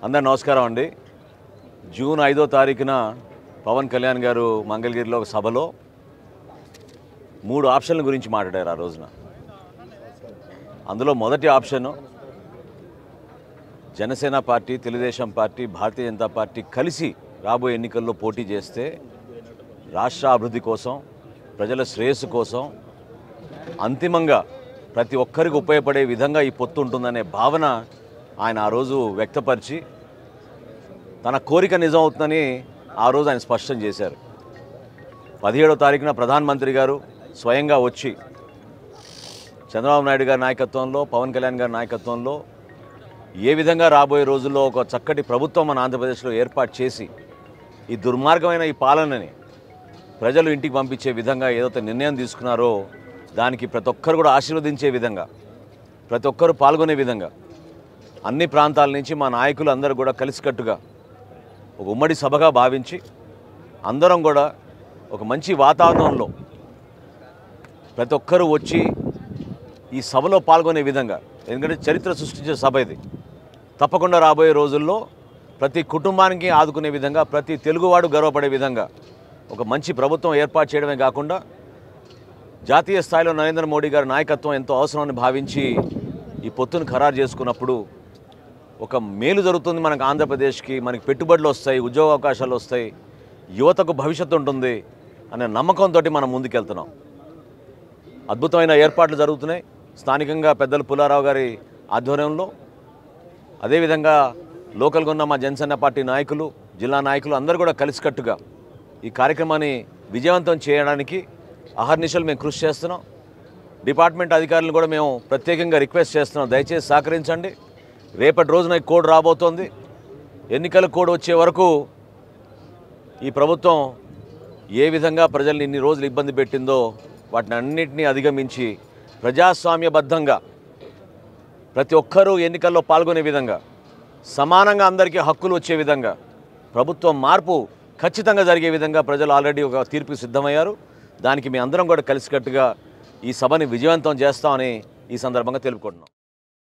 అందరు నమస్కారం అండి జూన్ ఐదో తారీఖున పవన్ కళ్యాణ్ గారు మంగళగిరిలో ఒక సభలో మూడు ఆప్షన్ల గురించి మాట్లాడారు ఆ రోజున అందులో మొదటి option Janasena party Telugudesam party Bharatiya Janata party కలిసి రాబోయే ఎన్నికల్లో పోటీ చేస్తే రాష్ట్ర అభివృద్ధి కోసం ప్రజల శ్రేయస్సు కోసం అంతిమంగా ప్రతి ఒక్కరికి ఉపయోగపడే విధంగా ఈ పొత్తు ఉంటుందనే భావన ఆయన ఆ రోజు వ్యక్తపరిచి తన కోరిక నిజం అవుతుందని ఆ రోజు ఆయన స్పష్టం చేశారు పదిహేడో తారీఖున ప్రధానమంత్రి గారు స్వయంగా వచ్చి చంద్రబాబు నాయుడు గారి నాయకత్వంలో పవన్ కళ్యాణ్ గారి నాయకత్వంలో ఏ విధంగా రాబోయే రోజుల్లో ఒక చక్కటి ప్రభుత్వం మన ఆంధ్రప్రదేశ్లో ఏర్పాటు చేసి ఈ దుర్మార్గమైన ఈ పాలనని ప్రజలు ఇంటికి పంపించే విధంగా ఏదైతే నిర్ణయం తీసుకున్నారో దానికి ప్రతి ఒక్కరు కూడా ఆశీర్వదించే విధంగా ప్రతి ఒక్కరు పాల్గొనే విధంగా అన్ని ప్రాంతాల నుంచి మా నాయకులు అందరూ కూడా కలిసికట్టుగా ఒక ఉమ్మడి సభగా భావించి అందరం కూడా ఒక మంచి వాతావరణంలో ప్రతి ఒక్కరూ వచ్చి ఈ సభలో పాల్గొనే విధంగా ఎందుకంటే చరిత్ర సృష్టించే సభ ఇది తప్పకుండా రాబోయే రోజుల్లో ప్రతి కుటుంబానికి ఆదుకునే విధంగా ప్రతి తెలుగువాడు గర్వపడే విధంగా ఒక మంచి ప్రభుత్వం ఏర్పాటు చేయడమే కాకుండా జాతీయ స్థాయిలో నరేంద్ర మోడీ గారి నాయకత్వం ఎంతో అవసరమని భావించి ఈ పొత్తును ఖరారు చేసుకున్నప్పుడు ఒక మేలు జరుగుతుంది మనకు ఆంధ్రప్రదేశ్కి మనకి పెట్టుబడులు వస్తాయి ఉద్యోగ అవకాశాలు వస్తాయి యువతకు భవిష్యత్తు ఉంటుంది అనే నమ్మకంతో మనం ముందుకెళ్తున్నాం అద్భుతమైన ఏర్పాట్లు జరుగుతున్నాయి స్థానికంగా పెద్దలు పుల్లారావు గారి ఆధ్వర్యంలో అదేవిధంగా లోకల్గా ఉన్న మా జనసేన పార్టీ నాయకులు జిల్లా నాయకులు అందరూ కూడా కలిసికట్టుగా ఈ కార్యక్రమాన్ని విజయవంతం చేయడానికి అహర్నిశలు మేము కృషి చేస్తున్నాం డిపార్ట్మెంట్ అధికారులను కూడా మేము ప్రత్యేకంగా రిక్వెస్ట్ చేస్తున్నాం దయచేసి సహకరించండి రేపటి రోజున ఈ కోడ్ రాబోతోంది ఎన్నికల కోడ్ వచ్చే వరకు ఈ ప్రభుత్వం ఏ విధంగా ప్రజల్ని ఇన్ని రోజులు ఇబ్బంది పెట్టిందో వాటిని అన్నింటినీ అధిగమించి ప్రజాస్వామ్యబద్ధంగా ప్రతి ఒక్కరూ ఎన్నికల్లో పాల్గొనే విధంగా సమానంగా అందరికీ హక్కులు వచ్చే విధంగా ప్రభుత్వం మార్పు ఖచ్చితంగా జరిగే విధంగా ప్రజలు ఆల్రెడీ ఒక తీర్పుకి సిద్ధమయ్యారు దానికి మీ అందరం కూడా కలిసికట్టుగా ఈ సభని విజయవంతం చేస్తామని ఈ సందర్భంగా తెలుపుకుంటున్నాం